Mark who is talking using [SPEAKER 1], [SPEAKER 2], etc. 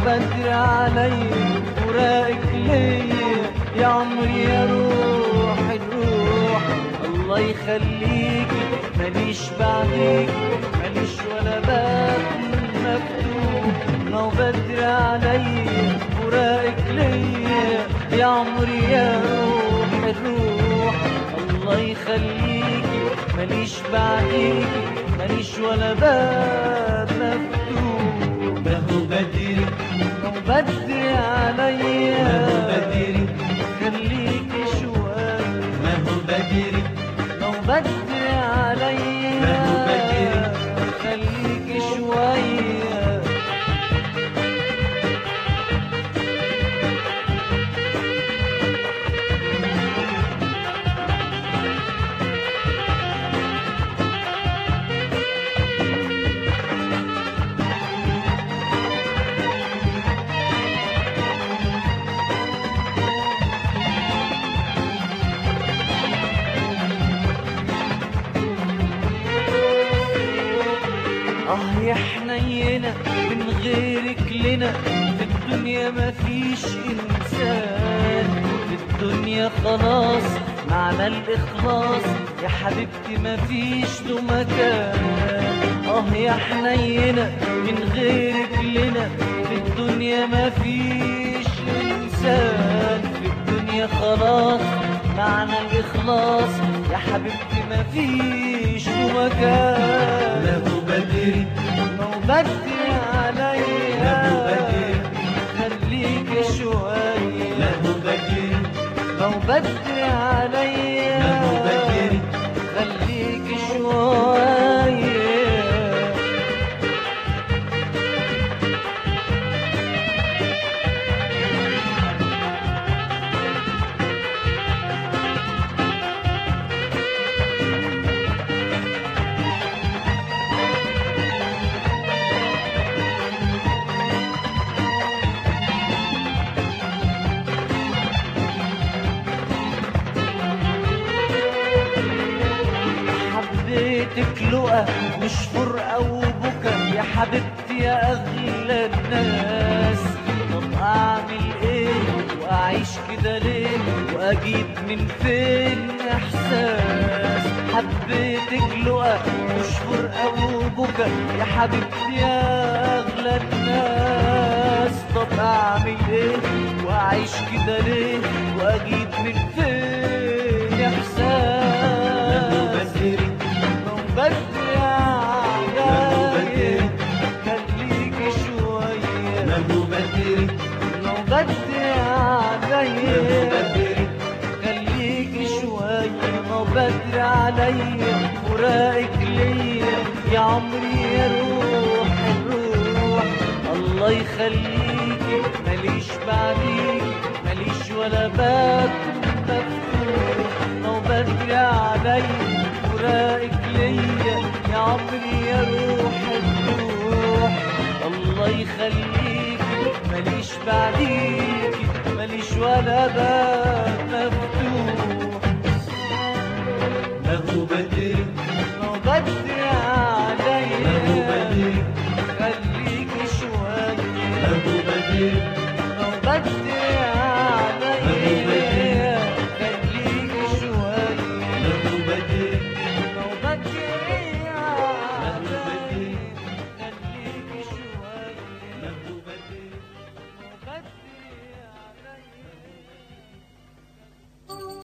[SPEAKER 1] بدري علي وراقك ليا يا عمري يا روح الروح الله يخليكي ماليش بعديك ماليش ولا باب مفتوح ما بدري علي وراقك ليا يا عمري يا روح الروح الله يخليكي ماليش بعديكي ماليش ولا باب مفتوح
[SPEAKER 2] ما هو بدري
[SPEAKER 1] لو بدري عليا
[SPEAKER 2] ما هو بدري
[SPEAKER 1] خليكي شوية
[SPEAKER 2] ما هو بدري
[SPEAKER 1] لو بدري عليا
[SPEAKER 2] ما هو بدري
[SPEAKER 1] خليكي شوية اه يا حنينة من غيرك لنا في الدنيا مفيش انسان في الدنيا خلاص معنى الاخلاص يا حبيبتي مفيش له مكان اه يا حنينة من غيرك لنا في الدنيا مفيش انسان في الدنيا خلاص معنى الاخلاص يا حبيبتي مفيش له مكان
[SPEAKER 2] ما هو بدري
[SPEAKER 1] لو بدري عليا
[SPEAKER 2] ما هو بدري
[SPEAKER 1] خليك شوية
[SPEAKER 2] ما هو بدري
[SPEAKER 1] لو بدري عليا
[SPEAKER 2] ما هو بدري
[SPEAKER 1] خليك شوية حبيتك لقى مش فرقة وبكا يا حبيبتي يا أغلى الناس طب أعمل إيه وأعيش كده ليه وأجيب من فين إحساس حبيتك لقى مش فرقة وبكا يا حبيبتي يا أغلى الناس طب أعمل إيه وأعيش كده ليه وأجيب من فين إحساس
[SPEAKER 2] ما هو بدري
[SPEAKER 1] لو بدري عليا خليكي شوية
[SPEAKER 2] ما هو بدري
[SPEAKER 1] لو بدري
[SPEAKER 2] ما هو
[SPEAKER 1] عليا
[SPEAKER 2] بدري
[SPEAKER 1] خليكي شوية لو بدري عليا وراقك ليا يا عمري يا روح الروح الله يخليكي ماليش بعديكي ماليش ولا باب مفتوح لو بدري عليا وراقك ليا يا عمري يا روح الروح الله يخليكي ماليش بعديكي ماليش ولا باب